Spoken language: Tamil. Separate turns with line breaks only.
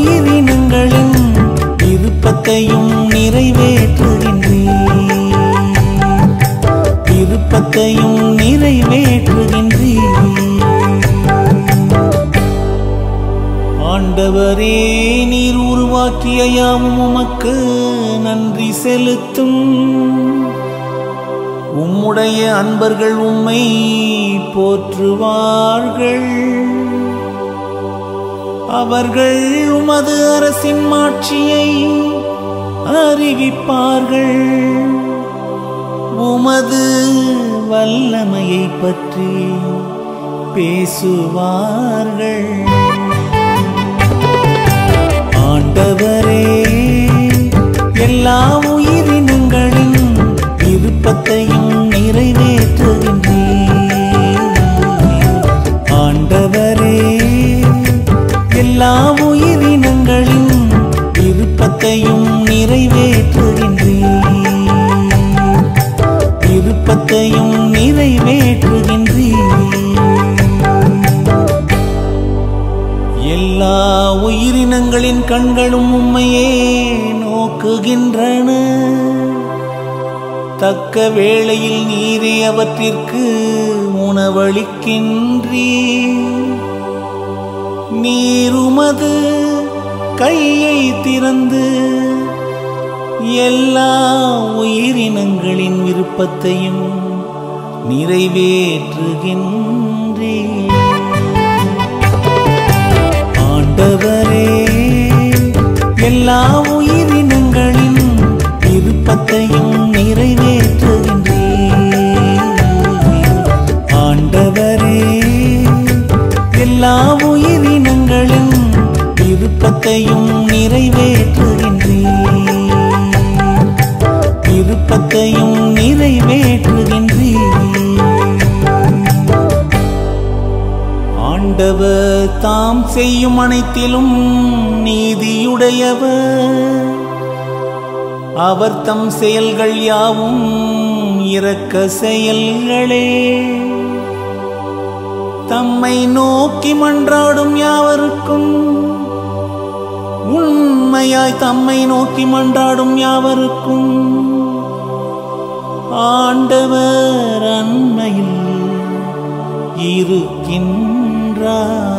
உயிரினங்களின் விருப்பத்தையும் நிறைவேற்றுகின்றீர் விருப்பத்தையும் நிறைவேற்றுகின்றீர் ஆண்டவரே நீர் உருவாக்கிய யாவும் உமக்கு நன்றி செலுத்தும் உம்முடைய அன்பர்கள் உம்மை போற்றுவார்கள் அவர்கள் உமது அரசின் மாட்சியை அறிவிப்பார்கள் உமது வல்லமையை பற்றி பேசுவார்கள் ஆண்டவரே எல்லா உயிரினங்களின் விருப்பத்தையும் நிறைவேற்றுகின்றீர் ஆண்டவரே எல்லா உயிரினங்களின் விருப்பத்தையும் நிறைவேற்றுகின்றீர் விருப்பத்தையும் நிறைவேற்றுகின்றீர் எல்லா உயிரினங்களின் கண்களும் உம்மையே நோக்குகின்றன தக்க வேளையில் நீரே அவற்றிற்கு உணவளிக்கின்றீர் நீருமது கையை திறந்து எல்லா உயிரினங்களின் விருப்பத்தையும் நிறைவேற்றுகின்றீர் ஆண்டவரே எல்லா உயிரினங்களின் விருப்பத்தையும் நிறைவேற்றுகின்றீர் ஆண்டவரே எல்லா உயிரினங்களின் விருப்பத்தையும் நிறைவேற்றுகின்றீர் விருப்பத்தையும் நிறைவேற்றுகின்றீர் ஆண்டவர் தாம் செய்யும் அனைத்திலும் நீதியுடையவர் அவர் தம் செயல்கள் யாவும் இரக்க செயல்களே தம்மை நோக்கி மன்றாடும் யாவருக்கும் உண்மையாய் தம்மை நோக்கி மன்றாடும் யாவருக்கும் ஆண்டவர் அண்மையில் இருக்கின்றார்